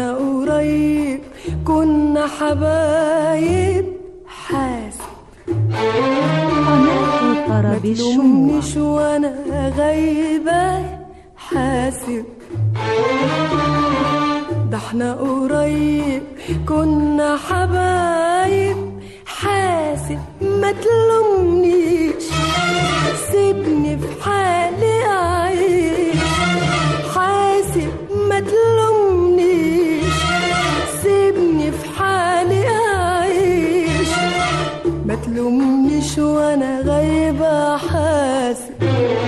احنا قريب كنا حبايب حاسب قناة طرب الشموع متلومنيش وانا غايبة حاسب ده احنا قريب كنا حبايب حاسب ما تلومنيش سيبني في حالي اعيش حاسب ما تلومنيش سيبني في حالي اعيش ما تلومنيش وانا غايبة حاسب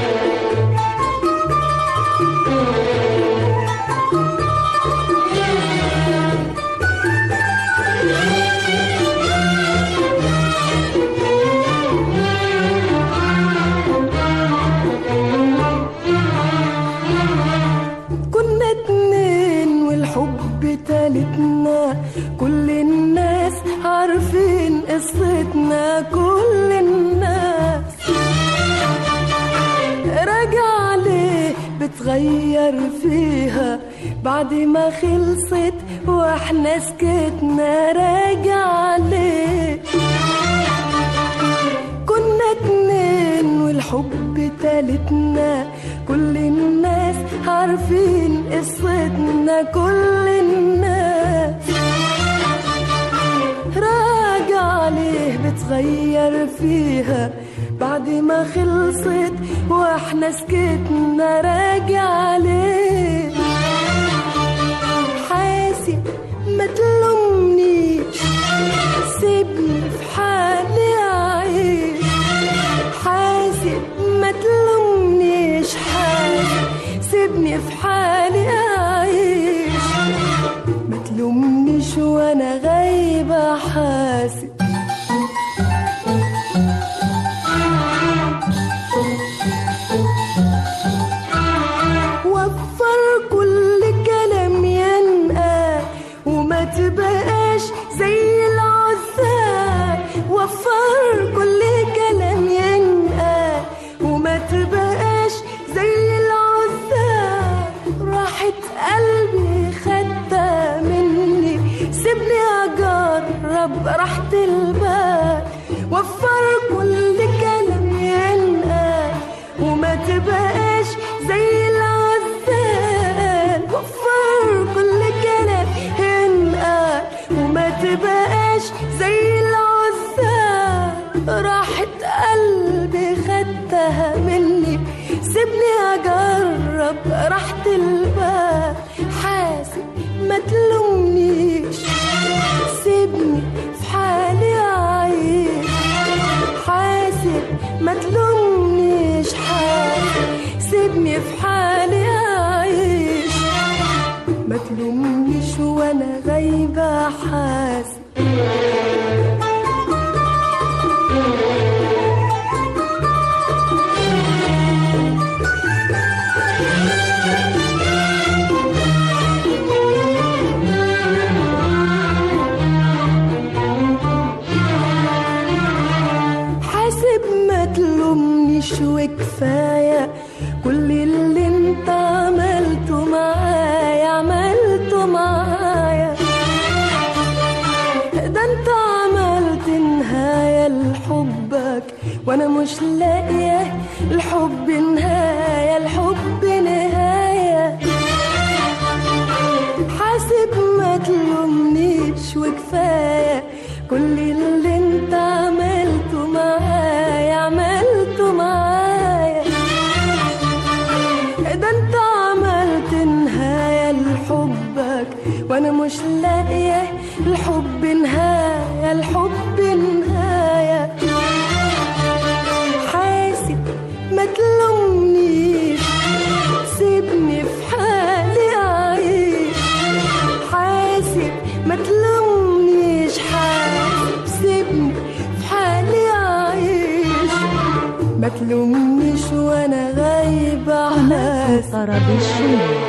كنا اتنين والحب تالتنا كل الناس عارفين قصتنا كل الناس راجع ليه بتغير فيها بعد ما خلصت واحنا سكتنا راجع ليه كنا اتنين والحب تالتنا كل الناس عارفين قصتنا كل الناس راجع ليه بتغير فيها بعد ما خلصت واحنا سكتنا راجع ليه حاسب ما تلومنيش سيبني في حالي اعيش حاسب ما تلومنيش حاسب سيبني في حالي اعيش ما تلومنيش وانا غايبة حاسب وفر كل كلام ينقال وما تبقاش زي العذاب وفر كل كلام ينقال وما تبقاش زي العذاب راحت قلبي خدتها مني سيبني اجرب راحة البال وفر كل كلام ينقال وما تبقاش زي العذاب وفر كل كلام ينقال وما تبقاش زي العذاب راحت قلبي خدتها مني سيبني اجرب راحة البال حاسب ما تلومنيش سيبني في حالي اعيش حاسب ما تلومنيش حاسب سيبني في حالي اعيش ما تلومنيش وانا غايبة حاسب حاسب ما تلومنيش وكفاية كل اللي انت عملته معايا عملته معايا ده انت عملت نهاية لحبك وانا مش لاقية الحب نهاية الحب نهاية حاسب ما تلومنيش وكفاية كل اللي انت عملته معايا عملته معايا ده انت عملت نهاية لحبك وانا مش لاقية الحب نهاية الحب نهاية حاسب ما تلومنيش سيبني في حالي اعيش حاسب ما تلومنيش حاسب سيبني في حالي اعيش ما تلومنيش وانا غايبة قناة حاسب طرب الشموع